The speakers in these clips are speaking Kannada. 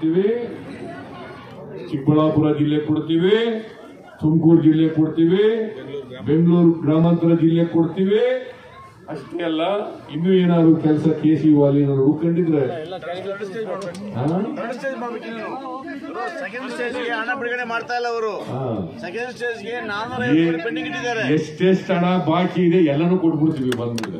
ಕೊಡ್ತೀವಿ ಚಿಕ್ಕಬಳ್ಳಾಪುರ ಜಿಲ್ಲೆ ಕೊಡ್ತೀವಿ ತುಮಕೂರು ಜಿಲ್ಲೆ ಕೊಡ್ತೀವಿ ಬೆಂಗಳೂರು ಗ್ರಾಮಾಂತರ ಜಿಲ್ಲೆ ಕೊಡ್ತೀವಿ ಅಷ್ಟೇ ಅಲ್ಲ ಇನ್ನೂ ಏನಾದ್ರು ಕೆಲಸ ಕೆ ಸಿ ವಾಲಿನವರು ಹುಡ್ಕೊಂಡಿದ್ರೆ ಹಾ? ಸೆಕೆಂಡ್ ಸ್ಟೇಜ್ಗೆ ಹಣ ಬಿಡುಗಡೆ ಮಾಡ್ತಾ ಇಲ್ಲ ಅವರು ಹಾ. ಸೆಕೆಂಡ್ ಸ್ಟೇಜ್ಗೆ ನಾನ್ನೂರ ಐವತ್ತು ಕೋಟಿ ಪೆಂಡಿಂಗ್ ಇಟ್ಟಿದ್ದಾರೆ ಎಷ್ಟೆಷ್ಟು ಹಣ ಬಾಕಿ ಇದೆ ಎಲ್ಲನೂ ಕೊಟ್ಬಿಡ್ತೀವಿ ಬಂದ್ಬಿಟ್ಟು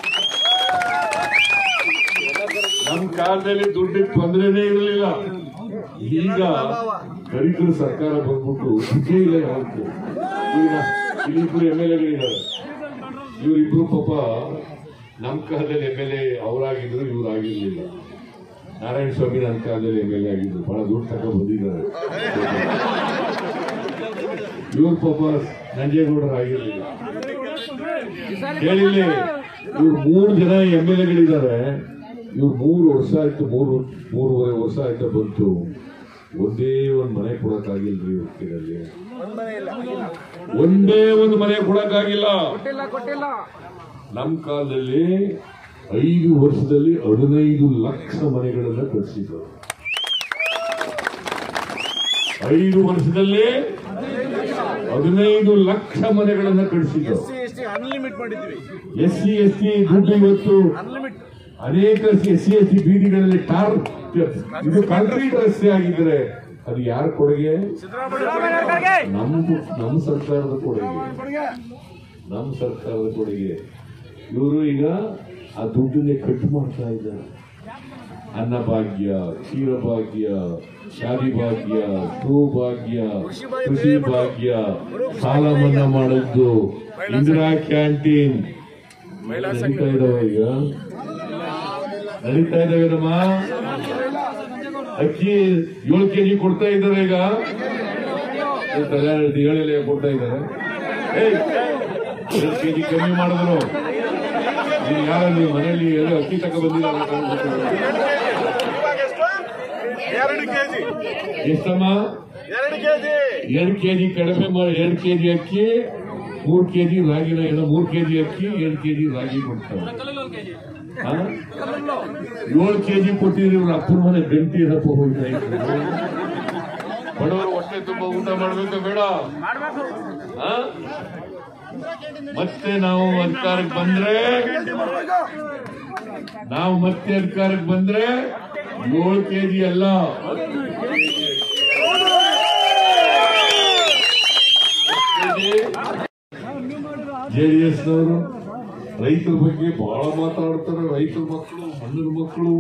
ನಮ್ ಕಾಲದಲ್ಲಿ ದುಡ್ಡಿಗೆ ತೊಂದರೆನೇ ಇರಲಿಲ್ಲ ಈಗ ದರಿದ್ರ ಸರ್ಕಾರ ಬಂದ್ಬಿಟ್ಟು ದುಡ್ಡೇ ಇಲ್ಲ ಯಾವತ್ತು ಈಗ ಇಲ್ಲಿಬ್ರು ಎಮ್ ಎಲ್ ಎಗಳಿದ್ದಾರೆ ಇವರಿಬ್ರು ಪಾಪ ನಮ್ ಕಾಲದಲ್ಲಿ ಎಮ್ ಎಲ್ ಎ ಅವರಾಗಿದ್ರು ಇವ್ರಾಗಿರ್ಲಿಲ್ಲ ನಾರಾಯಣ ಸ್ವಾಮಿ ನನ್ನ ಕಾಲದಲ್ಲಿ ಎಮ್ ಎಲ್ ಎ ಆಗಿದ್ರು ಬಹಳ ದುಡ್ಡು ತಗೊಂಡ್ ಬಂದಿದ್ದಾರೆ ಇವ್ರ ಪಾಪ ನಂಜೇಗೌಡರು ಆಗಿರ್ಲಿಲ್ಲ ಕೇಳಿಲ್ಲಿ ಇವ್ರು ಮೂರು ಜನ ಎಂ ಎಲ್ ಎಗಳಿದ್ದಾರೆ ಇವ್ರು ಮೂರು ವರ್ಷ ಆಯ್ತು ಮೂರು ಮೂರುವರೆ ವರ್ಷ ಆಯ್ತು ಬಂತು ಒಂದೇ ಒಂದು ಮನೆ ಕೊಡಕ್ಕಾಗಿಲ್ರಿ ಉಡುಪಿನಲ್ಲಿ ಒಂದೇ ಒಂದು ಮನೆ ಕೊಡಕ್ಕಾಗಿಲ್ಲ ನಮ್ಮ ಕಾಲದಲ್ಲಿ ಐದು ವರ್ಷದಲ್ಲಿ ಹದಿನೈದು ಲಕ್ಷ ಮನೆಗಳನ್ನ ಕಟ್ಟಿಸಿದ್ರು ಐದು ವರ್ಷದಲ್ಲಿ ಹದಿನೈದು ಲಕ್ಷ ಮನೆಗಳನ್ನ ಕಟ್ಟಿಸಿದ್ರು S C S T unlimit ಮಾಡಿದ್ವಿ ಎಸ್ ಸಿ ಎಸ್ ಟಿ ದುಡ್ಡು ಇವತ್ತು ಅನ್ಲಿಮಿಟ್ ಅನೇಕ ಎಸ್ ಸಿ ಎಸ್ ಟಿ ಬೀದಿಗಳಲ್ಲಿ ಟಾರ್ ಇದು ಕಾಂಕ್ರೀಟ್ ರಸ್ತೆ ಆಗಿದ್ರೆ ಅದು ಯಾರ ಕೊಡುಗೆ ನಮ್ಮ ನಮ್ಮ ಸರ್ಕಾರದ ಕೊಡುಗೆ ನಮ್ಮ ಸರ್ಕಾರದ ಕೊಡುಗೆ ಇವರು ಈಗ ಆ ದುಡ್ಡನ್ನೇ ಕಟ್ ಮಾಡ್ತಾ ಇದ್ದಾರೆ ಅನ್ನಭಾಗ್ಯ ಕ್ಷೀರಭಾಗ್ಯ ಶಾದಿ ಭಾಗ್ಯ ಸೌಭಾಗ್ಯ ಕೃಷಿ ಭಾಗ್ಯ ಸಾಲ ಮನ್ನಾ ಮಾಡಿದ್ದು ಇಂದಿರಾ ಕ್ಯಾಂಟೀನ್ ನಡೀತಾ ಇದಾವೆ ಈಗ ನಡೀತಾ ಇದಾವೆ ನಮ್ಮ ಅಕ್ಕಿ ಏಳು ಕೆಜಿ ಕೊಡ್ತಾ ಇದ್ದಾರೆ ಈಗ ಏಳೆಲೆ ಕೊಡ್ತಾ ಇದ್ದಾರೆ ಏಯ್, ಎರಡು ಕೆಜಿ ಕಮ್ಮಿ ಮಾಡಿದ್ರು ನೀವು ಯಾರ ನೀವು ಮನೆಯಲ್ಲಿ ಎಲ್ಲ ಅಕ್ಕಿ ತಕ ಎರಡು ಕೆಜಿ ಎಷ್ಟಮ್ಮ ಎರಡು ಕೆಜಿ ಎರಡು ಕೆಜಿ ಕಡಿಮೆ ಮಾಡಿ ಎರಡು ಕೆಜಿ ಅಕ್ಕಿ ಮೂರ್ ಕೆಜಿ ರಾಗಿನ ಏನೋ ಮೂರ್ ಕೆಜಿ ಅಕ್ಕಿ ಎರಡು ಕೆಜಿ ರಾಗಿ ಕೊಡ್ತಾರೆ ಹಾ? ಏಳು ಕೆಜಿ ಕೊಟ್ಟಿದ್ರೆ ಇವ್ರ ಅಪ್ಪನ ಮನೆ ಗಂಟಿ ಹಪ್ಪ ಹೋಗ್ತಾ ಇದ್ರು ಬಡವರು ಹೊಟ್ಟೆ ತುಂಬಾ ಊಟ ಮಾಡ್ಬೇಕು ಬೇಡ ಹಾ? ಮತ್ತೆ ನಾವು ಅಧಿಕಾರಕ್ಕೆ ಬಂದ್ರೆ ನಾವು ಮತ್ತೆ ಅಧಿಕಾರಕ್ಕೆ ಬಂದ್ರೆ ಏಳು ಕೆಜಿ ಅಲ್ಲ ಜೆಡಿಎಸ್ನವರು ರೈತರ ಬಗ್ಗೆ ಬಹಳ ಮಾತಾಡ್ತಾರೆ ರೈತರ ಮಕ್ಕಳು ಮಣ್ಣಿನ ಮಕ್ಕಳು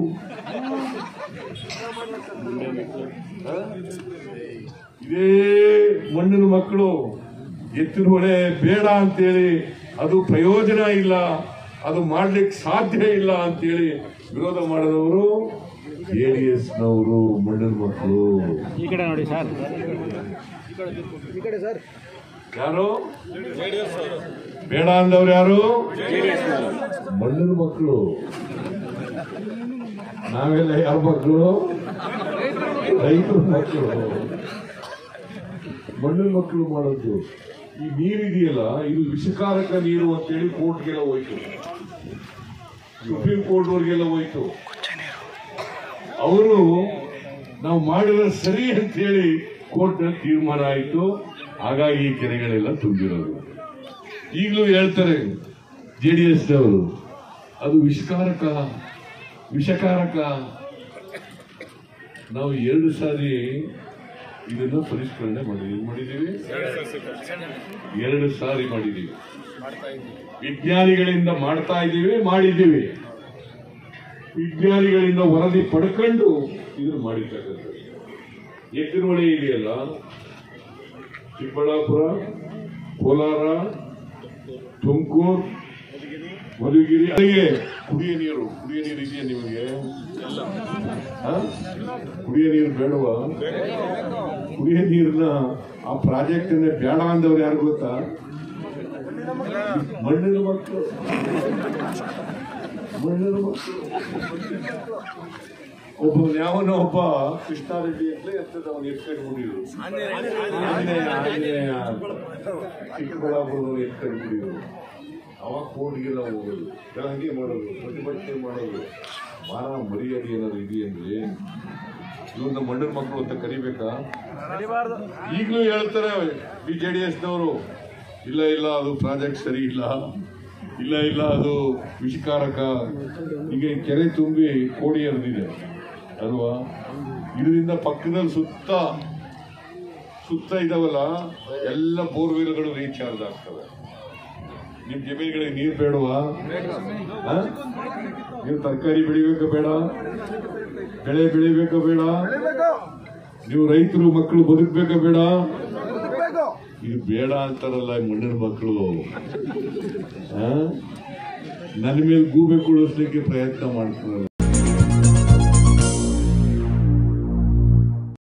ಇದೇ ಮಣ್ಣಿನ ಮಕ್ಕಳು ಎತ್ತಿನ ಹೊಳೆ ಬೇಡ ಅಂತೇಳಿ ಅದು ಪ್ರಯೋಜನ ಇಲ್ಲ ಅದು ಮಾಡ್ಲಿಕ್ಕೆ ಸಾಧ್ಯ ಇಲ್ಲ ಅಂತೇಳಿ ವಿರೋಧ ಮಾಡಿದವರು ಜೆಡಿಎಸ್ನವರು ಮಣ್ಣಿನ ಮಕ್ಕಳು ಈ ಕಡೆ ನೋಡಿ ಸರ್ ಯಾರು ಬೇಡ ಅಂದವ್ರು ಯಾರು ಮಣ್ಣಿನ ಮಕ್ಕಳು ನಾವೆಲ್ಲ ಯಾರ ಮಕ್ಕಳು ರೈತರ ಮಕ್ಕಳು ಮಣ್ಣಿನ ಮಕ್ಕಳು ಮಾಡೋದು ಈ ನೀರಿದೆಯಲ್ಲ ಇದು ವಿಷಕಾರಕ ನೀರು ಅಂತೇಳಿ ಕೋರ್ಟ್ಗೆಲ್ಲ ಹೋಯ್ತು ಸುಪ್ರೀಂ ಕೋರ್ಟ್ ವರೆಗೆಲ್ಲ ಹೋಯ್ತು ಅವರು ನಾವು ಮಾಡಿರೋ ಸರಿ ಅಂತ ಹೇಳಿ ಕೋರ್ಟ್ ತೀರ್ಮಾನ ಆಯಿತು ಹಾಗಾಗಿ ಈ ಕೆರೆಗಳೆಲ್ಲ ತುಂಬಿರೋದು ಈಗಲೂ ಹೇಳ್ತಾರೆ ಜೆ ಡಿ ಎಸ್ ಅವರು ಅದು ವಿಷಕಾರಕ ವಿಷಕಾರಕ ನಾವು ಎರಡು ಸಾರಿ ಇದನ್ನ ಪರಿಷ್ಕರಣೆ ಮಾಡಿದೀವಿ ಮಾಡಿದ್ದೀವಿ ಎರಡು ಸಾರಿ ಮಾಡಿದ್ದೀವಿ ವಿಜ್ಞಾನಿಗಳಿಂದ ಮಾಡ್ತಾ ಇದ್ದೀವಿ ಮಾಡಿದ್ದೀವಿ ವಿಜ್ಞಾನಿಗಳಿಂದ ವರದಿ ಪಡ್ಕೊಂಡು ಇದನ್ನು ಮಾಡಿರ್ತಕ್ಕಂಥದ್ದು ಎತ್ತಿನಹೊಳೆ ಇದೆಯಲ್ಲ ಚಿಕ್ಕಬಳ್ಳಾಪುರ ಕೋಲಾರ ತುಮಕೂರು ಮಧುಗಿರಿ ಅಲ್ಲಿಗೆ ಕುಡಿಯ ನೀರು ಕುಡಿಯ ನೀರು ಇದೆಯಾ ನಿಮಗೆ ಆ? ಕುಡಿಯ ನೀರು ಬೇಡವಾ ಕುಡಿಯ ನೀರನ್ನ ಆ ಪ್ರಾಜೆಕ್ಟ್ ಬೇಡ ಅಂದವ್ರು ಯಾರು ಗೊತ್ತಾ ಮಣ್ಣಿನ ಮಕ್ಕಳು ಮಣ್ಣಿನ ಮಕ್ಕಳು ಒಬ್ಬ ಯಾವನೋ ಒಬ್ಬ ಕೃಷ್ಣಾರೆಡ್ಡಿ ಅಂತಲೇ ಎತ್ತದ ಅವನು ಎತ್ಕೊಂಡು ಬಿಡಿದ್ರು ಆಂಜನೇಯ ಆಂಜನೇಯ ಚಿಕ್ಕಬಳ್ಳಾಪುರದವ್ರು ಎತ್ಕೊಂಡು ಬಿಡಿದ್ರು ಅವಾಗ ಕೋರ್ಟ್ಗೆಲ್ಲ ಹೋಗೋದು ಎಲ್ಲ ಹಂಗೆ ಮಾಡೋದು ಪ್ರತಿಭಟನೆ ಮಾಡೋದು ಮಾನ ಮರ್ಯಾದೆ ಏನಾದ್ರು ಇದೆಯಂದ್ರೆ ಇವ್ರನ್ನ ಮಂಡಲ ಮಕ್ಕಳು ಅಂತ ಕರಿಬೇಕಾ ನಡಿಬಾರ್ದು ಈಗಲೂ ಹೇಳ್ತಾರೆ ಬಿ ಜೆ ಡಿ ಎಸ್ನವರು ಇಲ್ಲ ಇಲ್ಲ ಅದು ಪ್ರಾಜೆಕ್ಟ್ ಸರಿ ಇಲ್ಲ ಇಲ್ಲ ಇಲ್ಲ ಅದು ವಿಷಕಾರಕ ಈಗ ಈ ಕೆರೆ ತುಂಬಿ ಕೋಡಿ ಹರಿದಿದೆ ಅಲ್ವಾ ಇದರಿಂದ ಪಕ್ಕದಲ್ಲಿ ಸುತ್ತ ಸುತ್ತ ಇದಾವಲ್ಲ ಎಲ್ಲ ಬೋರ್ವೆಲ್ಗಳು ರೀಚಾರ್ಜ್ ಆಗ್ತವೆ ನಿಮ್ ಜಮೀನುಗಳಿಗೆ ನೀರು ಬೇಡವಾ ಆ? ನೀವು ತರಕಾರಿ ಬೆಳಿಬೇಕಾ ಬೇಡ ಬೆಳೆ ಬೆಳಿಬೇಕಾ ಬೇಡ ನೀವು ರೈತರು ಮಕ್ಕಳು ಬದುಕಬೇಕಾ ಬೇಡ ಇದು ಬೇಡ ಅಂತಾರಲ್ಲ ಈ ಮಣ್ಣಿನ ಮಕ್ಕಳು ನನ್ನ ಮೇಲೆ ಗೂಬೆ ಕುಳಿಸ್ಲಿಕ್ಕೆ ಪ್ರಯತ್ನ ಮಾಡ್ತಾರಲ್ಲ